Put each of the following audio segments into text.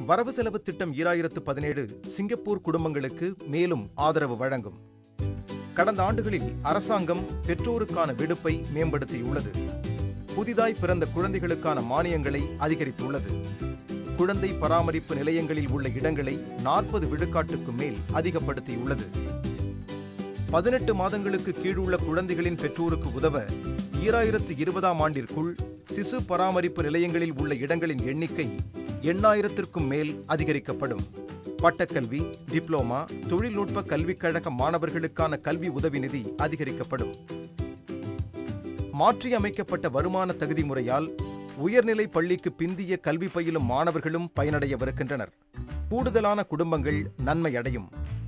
வரவு செலவு திட்டம் ஈராயிரத்து பதினேழு சிங்கப்பூர் குடும்பங்களுக்கு மேலும் ஆதரவு வழங்கும் கடந்த ஆண்டுகளில் அரசாங்கம் பெற்றோருக்கான விடுப்பை மேம்படுத்தியுள்ளது புதிதாய் பிறந்த குழந்தைகளுக்கான மானியங்களை அதிகரித்துள்ளது குழந்தை பராமரிப்பு நிலையங்களில் உள்ள இடங்களை நாற்பது விழுக்காட்டுக்கு மேல் அதிகப்படுத்தியுள்ளது பதினெட்டு மாதங்களுக்கு கீழுள்ள குழந்தைகளின் பெற்றோருக்கு உதவ ஈராயிரத்து இருபதாம் ஆண்டிற்குள் சிசு பராமரிப்பு நிலையங்களில் உள்ள இடங்களின் எண்ணிக்கை எண்ணாயிரத்திற்கும் மேல் அதிகரிக்கப்படும் பட்டக்கல்வி டிப்ளோமா தொழில்நுட்ப கல்விக் கழக மாணவர்களுக்கான கல்வி உதவி நிதி அதிகரிக்கப்படும் மாற்றியமைக்கப்பட்ட வருமான தகுதி முறையால் உயர்நிலை பள்ளிக்கு பிந்திய கல்வி பயிலும் மாணவர்களும் பயனடையவிருக்கின்றனர் கூடுதலான குடும்பங்கள் நன்மையடையும்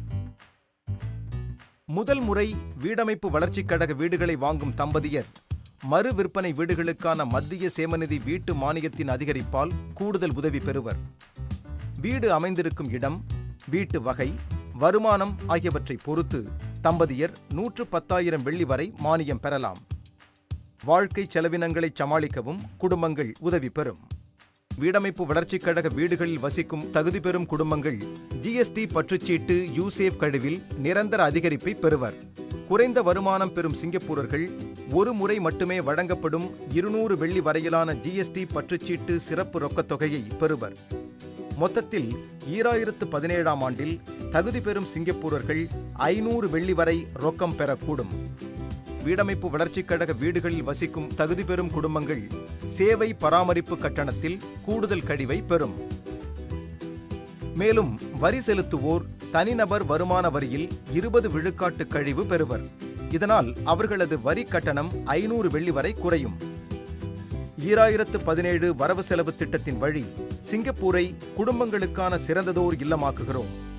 முதல் முறை வீடமைப்பு வளர்ச்சிக் கழக வீடுகளை வாங்கும் தம்பதியர் மறு விற்பனை வீடுகளுக்கான மத்திய சேமநிதி வீட்டு மானியத்தின் அதிகரிப்பால் கூடுதல் உதவி பெறுவர் வீடு அமைந்திருக்கும் இடம் வீட்டு வகை வருமானம் ஆகியவற்றை பொறுத்து தம்பதியர் நூற்று பத்தாயிரம் வெள்ளி வரை மானியம் பெறலாம் வாழ்க்கை செலவினங்களை சமாளிக்கவும் குடும்பங்கள் உதவி பெறும் வீடமைப்பு வளர்ச்சிக் கழக வீடுகளில் வசிக்கும் தகுதி பெறும் குடும்பங்கள் ஜிஎஸ்டி பற்றுச்சீட்டு யூசேஃப் கழிவில் நிரந்தர அதிகரிப்பை பெறுவர் குறைந்த வருமானம் பெறும் சிங்கப்பூரர்கள் ஒரு முறை மட்டுமே வழங்கப்படும் இருநூறு வெள்ளி வரையிலான ஜிஎஸ்டி பற்றுச்சீட்டு சிறப்பு ரொக்கத் தொகையை பெறுவர் மொத்தத்தில் ஈராயிரத்து பதினேழாம் ஆண்டில் தகுதி பெறும் சிங்கப்பூரர்கள் ஐநூறு வெள்ளி வரை ரொக்கம் பெறக்கூடும் வீடமைப்பு வளர்ச்சிக் கழக வீடுகளில் வசிக்கும் தகுதி பெறும் குடும்பங்கள் சேவை பராமரிப்பு கட்டணத்தில் கூடுதல் கழிவை பெறும் மேலும் வரி செலுத்துவோர் தனிநபர் வருமான வரியில் இருபது விழுக்காட்டு கழிவு பெறுவர் இதனால் அவர்களது வரி கட்டணம் ஐநூறு வெள்ளி வரை குறையும் ஈராயிரத்து பதினேழு வரவு செலவு திட்டத்தின் வழி சிங்கப்பூரை குடும்பங்களுக்கான சிறந்ததோர் இல்லமாக்குகிறோம்